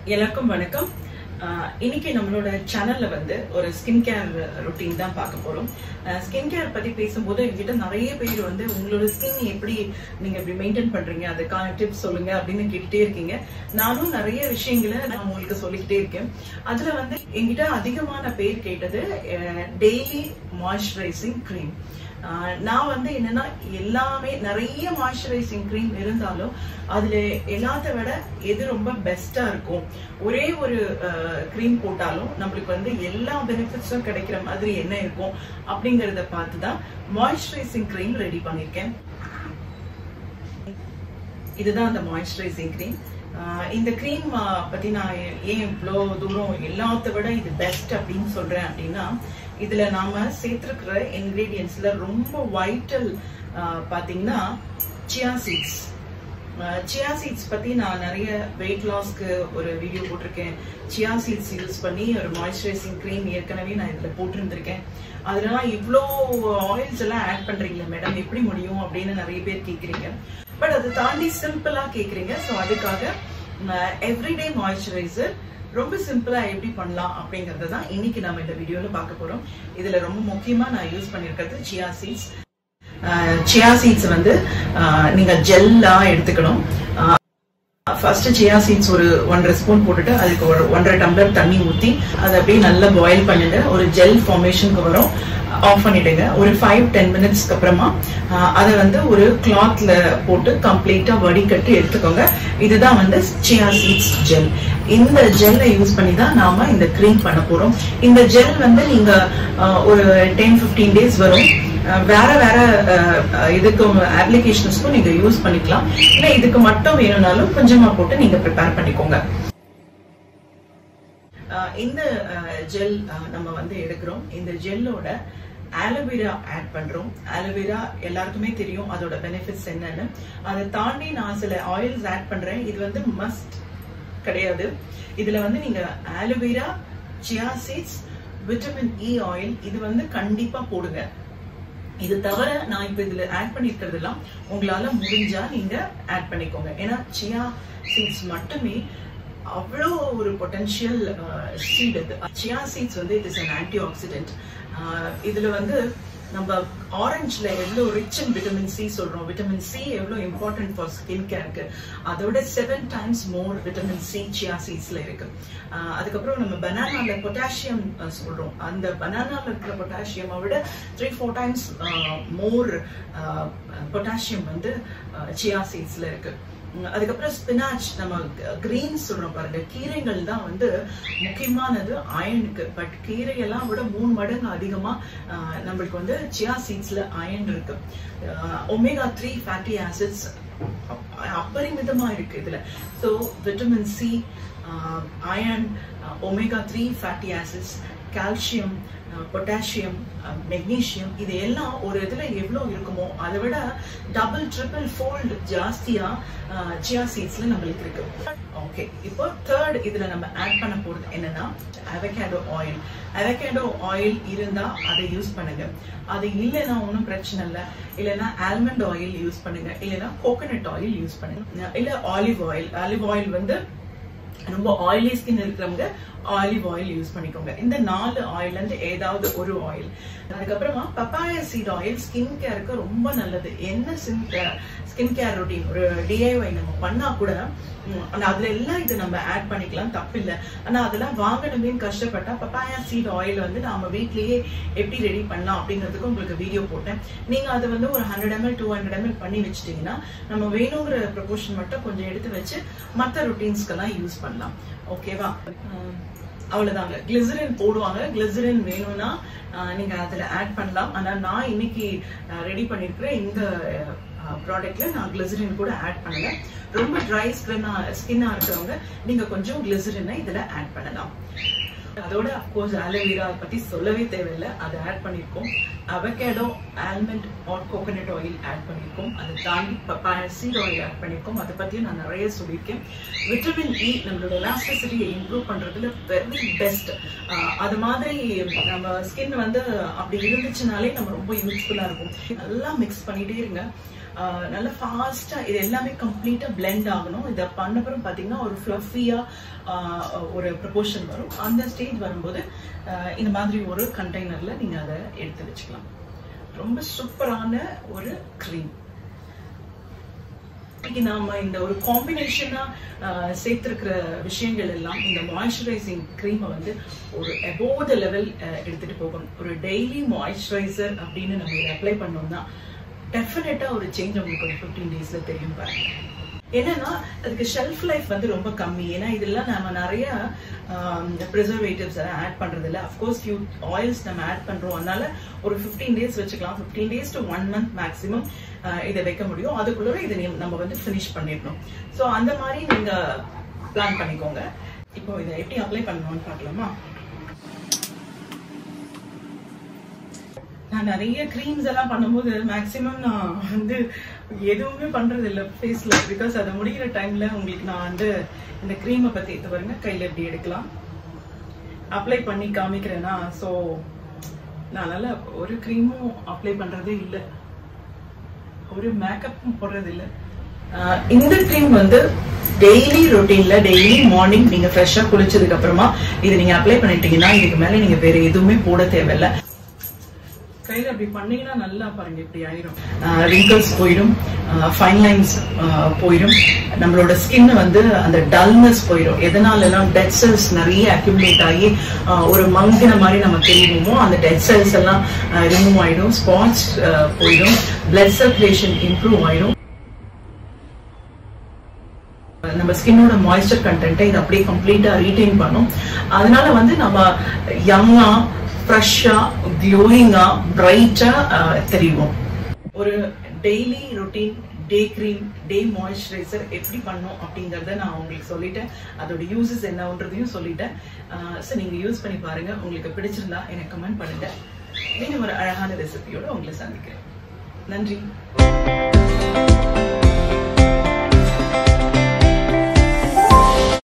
எல்லாருக்கும் வணக்கம் ஆஹ் இன்னைக்கு நம்மளோட சேனல்ல வந்து ஒரு ஸ்கின் கேர் ரொட்டீன் தான் பார்க்க போறோம் ஸ்கின் கேர் பத்தி பேசும்போது என்கிட்ட நிறைய பேர் வந்து உங்களோட ஸ்கின் எப்படி நீங்க இப்படி மெயின்டைன் பண்றீங்க அதுக்கான டிப்ஸ் சொல்லுங்க அப்படின்னு கேட்டுட்டே இருக்கீங்க நானும் நிறைய விஷயங்களை நான் உங்களுக்கு சொல்லிக்கிட்டே இருக்கேன் அதுல வந்து என்கிட்ட அதிகமான பேர் கேட்டது டெய்லி மாய்ஸ்சரைசிங் க்ரீம் ஆஹ் நான் வந்து என்னன்னா எல்லாமே நிறைய மாய்ஸ்சரைசிங் க்ரீம் இருந்தாலும் அதுல எல்லாத்த விட எது ரொம்ப பெஸ்டா இருக்கும் ஒரே ஒரு க்ரீம் போட்டாலும் நம்மளுக்கு வந்து எல்லா பெனிஃபிட்ஸும் கிடைக்கிற மாதிரி என்ன இருக்கும் அப்படிங்கறத பார்த்து தான் மாய்ஸ்சரைசிங் க்ரீம் ரெடி பண்ணிருக்கேன் இதுதான் அந்த மாய்ஸ்சரைசிங் க்ரீம் இந்த க்ரீம் பத்தி நான் ஏன் இவ்வளோ தூரம் எல்லாத்த விட இது பெஸ்ட் அப்படின்னு சொல்றேன் அப்படின்னா இதுல நாம சேர்த்திருக்கிற இன்கிரீடியன்ஸ்ல ரொம்ப வைட்டல் பாத்தீங்கன்னா சியா சீட்ஸ் சியா சீட்ஸ் பத்தி நான் நிறைய வெயிட் லாஸ்க்கு ஒரு வீடியோ போட்டிருக்கேன் சியா சீட்ஸ் யூஸ் பண்ணி ஒரு மாய்ஸ்சரைசிங் க்ரீம் ஏற்கனவே நான் இதுல போட்டிருந்திருக்கேன் அதனால இவ்வளோ ஆயில்ஸ் எல்லாம் ஆட் பண்றீங்களா மேடம் எப்படி முடியும் அப்படின்னு நிறைய பேர் கேக்குறீங்க பட் அதை தாண்டி சிம்பிளா கேக்குறீங்க ஸோ அதுக்காக எவ்ரிடே மாய்ஸ்சரைசர் ரொம்ப சிம்பிளா எப்படி பண்ணலாம் அப்படிங்கறத தான் இன்னைக்கு நம்ம இந்த வீடியோல பார்க்க போறோம் இதுல ரொம்ப முக்கியமா நான் யூஸ் பண்ணிருக்கிறது சியா சீட்ஸ் சியா சீட்ஸ் வந்து நீங்க ஜெல்லா எடுத்துக்கணும் ஃபர்ஸ்ட் சியா சீட்ஸ் ஒரு ஒன்றரை ஸ்பூன் போட்டுட்டு அதுக்கு ஒரு ஒன்றரை டம்ளர் தண்ணி ஊத்தி அதை அப்படியே நல்லா பாயில் பண்ணிட்டு ஒரு ஜெல் ஃபார்மேஷனுக்கு வரும் ஆஃப் பண்ணிடுங்க ஒரு ஃபைவ் டென் மினிட்ஸ்க்கு அப்புறமா அதை வந்து ஒரு கிளாத்ல போட்டு கம்ப்ளீட்டா வடிகட்டி எடுத்துக்கோங்க இதுதான் வந்து சியா சீட்ஸ் ஜெல் இந்த ஜெல்லை யூஸ் பண்ணி தான் நாம இந்த க்ரீம் பண்ண போறோம் இந்த ஜெல் வந்து நீங்க ஒரு டென் பிப்டீன் டேஸ் வரும் வேற வேற இதுக்கும் அப்ளிகேஷன்ஸ்க்கும் நீங்க யூஸ் பண்ணிக்கலாம் இல்ல இதுக்கு மட்டும் வேணும்னாலும் கொஞ்சமா போட்டு நீங்க ப்ரிப்பேர் பண்ணிக்கோங்க இந்த ஜெல் நம்ம வந்து எடுக்கிறோம் இந்த ஜெல்லோட ஆலோவேரா ஆட் பண்றோம் ஆலோவேரா எல்லாருக்குமே தெரியும் அதோட பெனிஃபிட்ஸ் என்னன்னு அதை தாண்டி நான் சில ஆயில்ஸ் ஆட் பண்றேன் இது வந்து மஸ்ட் கிடையாது இதுல வந்து நீங்க aloe vera chia seeds vitamin E oil இது வந்து கண்டிப்பா போடுங்க இது தவிர நான் இப்ப இதுல ஆட் பண்ணிருக்கிறது எல்லாம் உங்களால முடிஞ்சா நீங்க ஆட் பண்ணிக்கோங்க ஏன்னா சியா சீட்ஸ் மட்டுமே அவ்வளோ ஒரு பொட்டன்ஷியல் சீட் அது சியா சீட்ஸ் வந்து it is an antioxidant இதுல வந்து நம்ம ஆரஞ்சுல எவ்வளோ ரிச் அண்ட் விட்டமின் சி சொல்றோம் விட்டமின் சி எவ்வளோ இம்பார்ட்டன்ட் ஃபார் ஸ்கின் கேருக்கு அதோட seven times more vitamin C chia சீட்ஸ்ல இருக்கு அதுக்கப்புறம் நம்ம பனானால பொட்டாசியம் சொல்றோம் அந்த பனானால இருக்கிற பொட்டாசியமை விட three four times more potassium வந்து சியா சீட்ஸ்ல இருக்கு அதுக்கப்புறம் ஸ்பினாச் நம்ம கிரீன் சொல்றோம் பாருங்க கீரைகள் தான் வந்து முக்கியமானது அயனுக்கு பட் கீரையெல்லாம் விட மூணு மடங்கு அதிகமா நம்மளுக்கு வந்து சியா சீட்ஸ்ல அயன் இருக்கு ஒமேகா த்ரீ ஃபேட்டி ஆசிட்ஸ் அபரிமிதமா இருக்கு இதுல so vitamin C iron omega three fatty acids calcium potassium magnesium இது எல்லாம் ஒரு இதுல எவ்வளவு இருக்குமோ அதை விட டபுள் ட்ரிபிள் ஃபோல்டு ஜாஸ்தியா சியா சீட்ஸ்ல நம்மளுக்கு இருக்கு ஓகே இப்போ தேர்ட் இதுல நம்ம ஆட் பண்ண போறது என்னன்னா அவகேடோ ஆயில் அவகேடோ ஆயில் இருந்தா அதை யூஸ் பண்ணுங்க அது இல்லைன்னா ஒன்றும் பிரச்சனை இல்லை இல்லைன்னா ஆல்மண்ட் ஆயில் யூஸ் பண்ணுங்க இல்லைன்னா கோகோனட் ஆயில் யூஸ் பண்ணுங்க இல்ல ஆலிவ் ஆயில் ஆலிவ் ஆயில் வந்து ரொம்ப ஆயிலி ஸ்கின் இருக்கிறவங்க ஆலிவ் ஆயில் யூஸ் பண்ணிக்கோங்க இந்த நாலு ஆயில்ல இருந்து ஏதாவது ஒரு ஆயில் அதுக்கப்புறமா பப்பாயா சீட் ஆயில் ஸ்கின் கேருக்கு ரொம்ப நல்லது என்ன ஸ்கின் கேர் ரொட்டீன் ஒரு டிஐஒய் நம்ம பண்ணா கூட அதுல எல்லாம் இது நம்ம ஆட் பண்ணிக்கலாம் தப்பு இல்லை ஆனா அதெல்லாம் வாங்கணுமே கஷ்டப்பட்டா பப்பாயா சீட் ஆயில் வந்து நாம வீட்லயே எப்படி ரெடி பண்ணலாம் அப்படிங்கிறதுக்கு உங்களுக்கு வீடியோ போட்டேன் நீங்க அதை வந்து ஒரு hundred ml two hundred ml பண்ணி வச்சிட்டீங்கன்னா நம்ம வேணுங்கிற ப்ரொபோர்ஷன் மட்டும் கொஞ்சம் எடுத்து வச்சு மற்ற ரொட்டீன்ஸ்க்கெல்லாம் யூஸ் பண்ணலாம் ஓகேவா அவ்வளவுதாங்க கிளிசரின் போடுவாங்க கிளிசரின் வேணும்னா நீங்க அதுல ஆட் பண்ணலாம் ஆனா நான் இன்னைக்கு ரெடி பண்ணிருக்கிற இந்த ப்ராடக்ட்ல நான் கிளிசரின் கூட ஆட் பண்ணல ரொம்ப ட்ரை ஸ்கின்னா ஸ்கின்னா இருக்கிறவங்க நீங்க கொஞ்சம் கிளிசரினை இதுல ஆட் பண்ணலாம் அதோட அப்கோர்ஸ் ஆலோவேரா பத்தி சொல்லவே தேவையில்லை அதை ஆட் பண்ணிருக்கோம் avocado almond or coconut oil add பண்ணிருக்கோம் அதை தாண்டி பப்பாயா சீட் ஆயில் ஆட் பண்ணிருக்கோம் அதை பத்தியும் நான் நிறைய சொல்லியிருக்கேன் விட்டமின் இ நம்மளோட எலாஸ்டிசிட்டியை இம்ப்ரூவ் பண்றதுல வெரி பெஸ்ட் அது மாதிரி நம்ம ஸ்கின் வந்து அப்படி இருந்துச்சுனாலே நம்ம ரொம்ப யூஸ்ஃபுல்லா இருக்கும் நல்லா மிக்ஸ் பண்ணிட்டே இருங்க ஆஹ் நல்ல ஃபாஸ்டா இது எல்லாமே கம்ப்ளீட்டா பிளெண்ட் ஆகணும் இதை பண்ணப்புறம் பாத்தீங்கன்னா ஒரு ஃப்ளஃபியா ஒரு ப்ரொபோர்ஷன் வரும் அந்த ஸ்டேஜ் வரும்போது ஆஹ் இந்த மாதிரி ஒரு கண்டெய்னர்ல நீங்க அதை எடுத்து வச்சுக்கலாம் ரொம்ப சூப்பரான ஒரு க்ரீம் இன்னைக்கு நாம இந்த ஒரு காம்பினேஷனா சேர்த்திருக்கிற விஷயங்கள் எல்லாம் இந்த மாய்ஸ்சரைசிங் க்ரீமை வந்து ஒரு அபோவ் த லெவல் எடுத்துட்டு போகணும் ஒரு டெய்லி மாய்ஸ்சரைசர் அப்படின்னு நம்ம இதை அப்ளை பண்ணோம்னா டெஃபினட்டா ஒரு சேஞ்ச் உங்களுக்கு ஒரு ஃபிஃப்டீன் டேஸ்ல தெரியும் பாருங்க என்னன்னா அதுக்கு ஷெல்ஃப் லைஃப் வந்து ரொம்ப கம்மி ஏன்னா இதெல்லாம் நம்ம நிறைய ப்ரிசர்வேட்டிவ்ஸ் எல்லாம் ஆட் பண்றது இல்ல அஃப்கோர்ஸ் ஃபியூ ஆயில்ஸ் நம்ம ஆட் பண்றோம் அதனால ஒரு ஃபிஃப்டீன் டேஸ் வச்சுக்கலாம் fifteen days to one month maximum இதை வைக்க முடியும் அதுக்குள்ள இதை நீ- நம்ம வந்து ஃபினிஷ் பண்ணிடணும் ஸோ அந்த மாதிரி நீங்க பிளான் பண்ணிக்கோங்க இப்போ இதை எப்படி அப்ளை பண்ணணும்னு பார்க்கலாமா நான் நிறைய க்ரீம்ஸ் எல்லாம் பண்ணும்போது மேக்ஸிமம் நான் வந்து எதுவுமே பண்றது இல்ல ஃபேஸ்ல பிகாஸ் அது முடிகிற டைம்ல உங்களுக்கு நான் வந்து இந்த க்ரீமை பத்தி இது பாருங்க கையில எப்படி எடுக்கலாம் அப்ளை பண்ணி காமிக்கிறேன்னா ஸோ நான் நல்லா ஒரு க்ரீமும் அப்ளை பண்றதே இல்லை ஒரு மேக்கப்பும் போடுறது இல்ல ஆஹ் இந்த க்ரீம் வந்து டெய்லி ரொட்டீன்ல டெய்லி மார்னிங் நீங்க ஃப்ரெஷ்ஷா குளிச்சதுக்கு அப்புறமா இதை நீங்க அப்ளை பண்ணிட்டீங்கன்னா இதுக்கு மேல நீங்க வேற எதுவுமே போட தேவையில்ல கையில அப்படி பண்ணீங்கன்னா நல்லா பாருங்க இப்படி ஆயிரும் ரிங்கிள்ஸ் போயிடும் ஃபைன் லைன்ஸ் போயிடும் நம்மளோட ஸ்கின் வந்து அந்த டல்னஸ் போயிடும் எதனால எல்லாம் டெட் செல்ஸ் நிறைய அக்யூமுலேட் ஆகி ஆஹ் ஒரு மங்கின மாதிரி நம்ம தெரியுமோ அந்த டெட் செல்ஸ் எல்லாம் ரிமூவ் ஆயிடும் ஸ்பாட்ஸ் போயிடும் பிளட் சர்க்குலேஷன் இம்ப்ரூவ் ஆயிடும் நம்ம ஸ்கின்னோட மாய்ஸ்சர் கண்டென்ட்டை இது அப்படியே கம்ப்ளீட்டா ரீடைன் பண்ணும் அதனால வந்து நம்ம யங்கா ஃப்ரெஷ்ஷா க்ளோயிங்கா பிரைட்டா தெரியும் ஒரு daily routine day cream day moisturiser எப்படி பண்ணும் அப்படிங்கறத நான் உங்களுக்கு சொல்லிட்டேன் அதோட யூசஸ் என்னன்றதையும் சொல்லிட்டேன் ஸோ நீங்க யூஸ் பண்ணி பாருங்க உங்களுக்கு பிடிச்சிருந்தா எனக்கு கமெண்ட் பண்ணுங்க இன்னும் ஒரு அழகான ரெசிபியோட உங்களை சந்திக்கிறேன் நன்றி